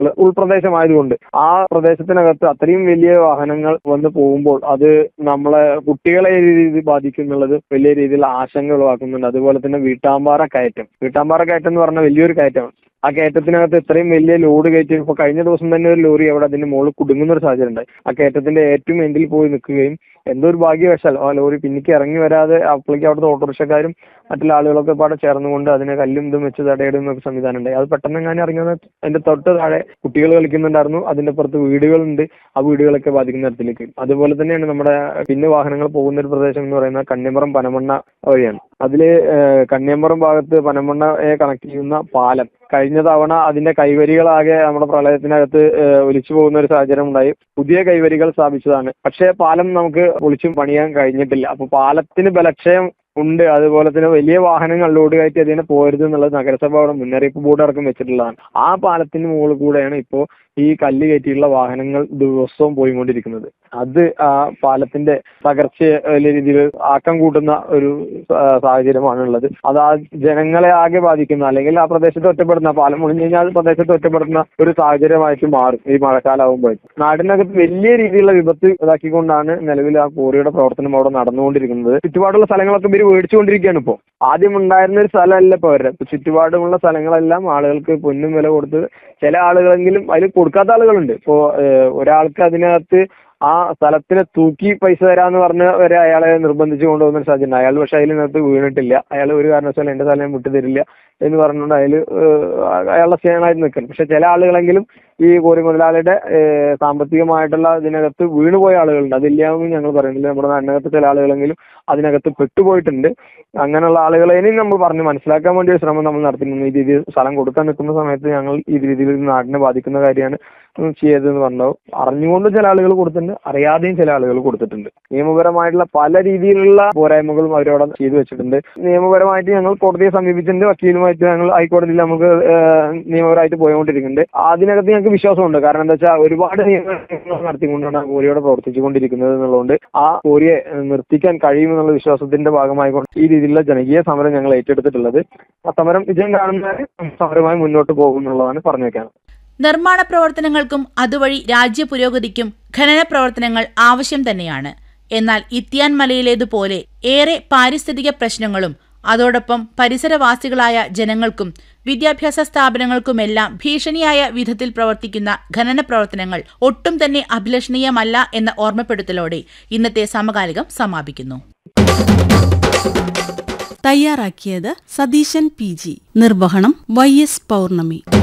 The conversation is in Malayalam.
ഉൾ- ഉൾപ്രദേശമായതുകൊണ്ട് ആ പ്രദേശത്തിനകത്ത് അത്രയും വലിയ വാഹനങ്ങൾ വന്ന് പോകുമ്പോൾ അത് നമ്മളെ കുട്ടികളെ ഏത് രീതിയിൽ ബാധിക്കും എന്നുള്ളത് വലിയ രീതിയിൽ ആശങ്ക ഉളവാക്കുന്നുണ്ട് അതുപോലെ തന്നെ വീട്ടാമ്പാറ കയറ്റം വീട്ടാമ്പാറ കയറ്റം എന്ന് പറഞ്ഞാൽ വലിയൊരു കയറ്റമാണ് ആ കയറ്റത്തിനകത്ത് ഇത്രയും വലിയ ലോഡ് കയറ്റി ഇപ്പൊ കഴിഞ്ഞ ദിവസം തന്നെ ഒരു ലോറി അവിടെ അതിന്റെ മുകളിൽ കുടുങ്ങുന്ന ഒരു സാഹചര്യം ഉണ്ടായി ആ കയറ്റത്തിന്റെ ഏറ്റവും എൻഡിൽ പോയി നിൽക്കുകയും എന്തോ ഒരു ഭാഗ്യവശാൽ ആ ലോറി പിന്നിക്ക് ഇറങ്ങി വരാതെ അപ്പോഴേക്കും അവിടുത്തെ ഓട്ടോറിക്ഷക്കാരും മറ്റുള്ള ആളുകളൊക്കെ പാടെ ചേർന്നുകൊണ്ട് അതിനെ കല്ലും ഇതും വെച്ച് തടയിടുന്ന ഒരു സംവിധാനം ഉണ്ടായി അത് പെട്ടെന്ന് എങ്ങനെ ഇറങ്ങി വന്നാൽ അതിന്റെ തൊട്ട് താഴെ കുട്ടികൾ കളിക്കുന്നുണ്ടായിരുന്നു അതിന്റെ പുറത്ത് വീടുകളുണ്ട് ആ വീടുകളൊക്കെ ബാധിക്കുന്ന തരത്തിലേക്ക് അതുപോലെ തന്നെയാണ് നമ്മുടെ പിന്നെ വാഹനങ്ങൾ പോകുന്ന ഒരു പ്രദേശം എന്ന് പറയുന്നത് കന്യമറം പനമണ്ണ വഴിയാണ് അതില് ഏഹ്, കന്യമറം ഭാഗത്ത് പനമണ്ണയെ കണക്ട് ചെയ്യുന്ന പാലം കഴിഞ്ഞ തവണ അതിന്റെ കൈവരികളാകെ നമ്മുടെ പ്രളയത്തിനകത്ത് ഏഹ്, ഒലിച്ചു പോകുന്ന ഒരു സാഹചര്യം ഉണ്ടായി പുതിയ കൈവരികൾ സ്ഥാപിച്ചതാണ് പക്ഷേ പാലം നമുക്ക് പൊളിച്ചും പണിയാൻ കഴിഞ്ഞിട്ടില്ല അപ്പൊ പാലത്തിന് ബലക്ഷയം ഉണ്ട് അതുപോലെ തന്നെ വലിയ വാഹനങ്ങൾ ലോഡ് കയറ്റി അതിനെ പോരുത് എന്നുള്ളത് നഗരസഭ അവിടെ മുന്നറിയിപ്പ് ബോർഡ് അടക്കം വെച്ചിട്ടുള്ളതാണ് ആ പാലത്തിന് മുകളിൽ കൂടെയാണ് ഇപ്പോൾ ഈ കല്ല് കയറ്റിയുള്ള വാഹനങ്ങൾ ദിവസവും പോയിക്കൊണ്ടിരിക്കുന്നത് അത് ആ പാലത്തിന്റെ തകർച്ചയെ വലിയ രീതിയിൽ ആക്കം കൂട്ടുന്ന ഒരു ആ, സാഹചര്യമാണ് ഉള്ളത് അത് ആ ജനങ്ങളെ ആകെ ബാധിക്കുന്ന അല്ലെങ്കിൽ ആ പ്രദേശത്ത് ഒറ്റപ്പെടുന്ന പാലം മുളിഞ്ഞു കഴിഞ്ഞാൽ പ്രദേശത്ത് ഒറ്റപ്പെടുന്ന ഒരു സാഹചര്യമായിട്ട് മാറും ഈ മഴക്കാലാവുമ്പോൾ നാടിനകത്ത് വലിയ രീതിയിലുള്ള വിപത്ത് ഇതാക്കിക്കൊണ്ടാണ് നിലവിൽ ആ കോറിയുടെ പ്രവർത്തനം അവിടെ നടന്നുകൊണ്ടിരിക്കുന്നത് ചുറ്റുപാടുള്ള സ്ഥലങ്ങളൊക്കെ ഇവർ മേടിച്ചുകൊണ്ടിരിക്കുകയാണ് ഇപ്പോൾ ആദ്യം ഉണ്ടായിരുന്ന ഒരു സ്ഥലമല്ല ഇപ്പോൾ അവരുടെ ഇപ്പൊ ചുറ്റുപാടുമുള്ള സ്ഥലങ്ങളെല്ലാം ആളുകൾക്ക് പൊന്നും വില കൊടുത്ത് ചില ആളുകളെങ്കിലും അതിൽ കൊടുക്കാത്ത ആളുകളുണ്ട് ഇപ്പോ ഏഹ്, ഒരാൾക്ക് അതിനകത്ത് ആ സ്ഥലത്തിന് തൂക്കി പൈസ തരാന്ന് പറഞ്ഞ് വരെ അയാളെ നിർബന്ധിച്ച് കൊണ്ടുപോകുന്ന ഒരു സാഹചര്യം അയാൾ പക്ഷെ അതിനകത്ത് വീണിട്ടില്ല അയാൾ ഒരു കാരണവശാലും എന്റെ സ്ഥലം വിട്ടു തരില്ല എന്ന് പറഞ്ഞുകൊണ്ട് അയാൾ അയാളുടെ സ്റ്റേണായിട്ട് നിൽക്കണം പക്ഷെ ചില ആളുകളെങ്കിലും ഈ കോറി മുതലാളിയുടെ ഏഹ്, സാമ്പത്തികമായിട്ടുള്ള ഇതിനകത്ത് വീണുപോയ ആളുകളുണ്ട് അതില്ലാന്ന് ഞങ്ങൾ പറയുന്നില്ല നമ്മുടെ നാടിനകത്ത് ചില ആളുകളെങ്കിലും അതിനകത്ത് പെട്ടുപോയിട്ടുണ്ട് അങ്ങനെയുള്ള ആളുകളെ ഇനി നമ്മൾ പറഞ്ഞ് മനസ്സിലാക്കാൻ വേണ്ടി ഒരു ശ്രമം നമ്മൾ നടത്തുന്നു ഈ രീതിയിൽ സ്ഥലം കൊടുക്കാൻ നിൽക്കുന്ന സമയത്ത് ഞങ്ങൾ ഈ രീതിയിൽ ഇത് നാടിനെ ബാധിക്കുന്ന കാര്യമാണ് ചെയ്തതെന്ന് പറഞ്ഞു അറിഞ്ഞുകൊണ്ട് ചില ആളുകൾ കൊടുത്തിട്ടുണ്ട് അറിയാതെയും ചില ആളുകൾ കൊടുത്തിട്ടുണ്ട് നിയമപരമായിട്ടുള്ള പല രീതിയിലുള്ള പോരായ്മകളും അവരവിടെ ചെയ്തു വെച്ചിട്ടുണ്ട് നിയമപരമായിട്ട് ഞങ്ങൾ കോടതിയെ സമീപിച്ചിട്ടുണ്ട് വക്കീലുമായിട്ട് ഞങ്ങൾ ഹൈക്കോടതിയിൽ നമുക്ക് ഏഹ്, നിയമപരമായിട്ട് പോയിക്കൊണ്ടിരിക്കുന്നുണ്ട് അതിനകത്ത് ഞങ്ങൾക്ക് വിശ്വാസമുണ്ട് കാരണം എന്താ വെച്ചാൽ ഒരുപാട് നിയമങ്ങൾ നടത്തിക്കൊണ്ടാണ് ആ കോരിയോടെ പ്രവർത്തിച്ചുകൊണ്ടിരിക്കുന്നത് എന്നുള്ളതുകൊണ്ട് ആ കോരിയെ ഏഹ്, നിർത്തിക്കാൻ കഴിയുമെന്നുള്ള വിശ്വാസത്തിന്റെ ഭാഗമായിക്കൊണ്ട് ഈ രീതിയിലുള്ള ജനകീയ സമരം ഞങ്ങൾ ഏറ്റെടുത്തിട്ടുള്ളത് ആ സമരം വിജയം കാണുന്നവരെ സമരമായി മുന്നോട്ട് പോകും എന്നുള്ളതാണ് പറഞ്ഞു വെക്കാൻ നിർമ്മാണ പ്രവർത്തനങ്ങൾക്കും അതുവഴി രാജ്യ പുരോഗതിക്കും ഖനന പ്രവർത്തനങ്ങൾ ആവശ്യം തന്നെയാണ് എന്നാൽ ഇത്തിയാൻ മലയിലേതുപോലെ ഏറെ പാരിസ്ഥിതിക പ്രശ്നങ്ങളും അതോടൊപ്പം പരിസരവാസികളായ ജനങ്ങൾക്കും വിദ്യാഭ്യാസ സ്ഥാപനങ്ങൾക്കുമെല്ലാം ഭീഷണിയായ വിധത്തിൽ പ്രവർത്തിക്കുന്ന ഖനന പ്രവർത്തനങ്ങൾ ഒട്ടും തന്നെ അഭിലഷണീയമല്ല എന്ന ഓർമ്മപ്പെടുത്തലോടെ ഇന്നത്തെ സമകാലികം സമാപിക്കുന്നു തയ്യാറാക്കിയത് സതീശൻ പി ജി നിർവഹണം വൈ എസ് പൗർണമി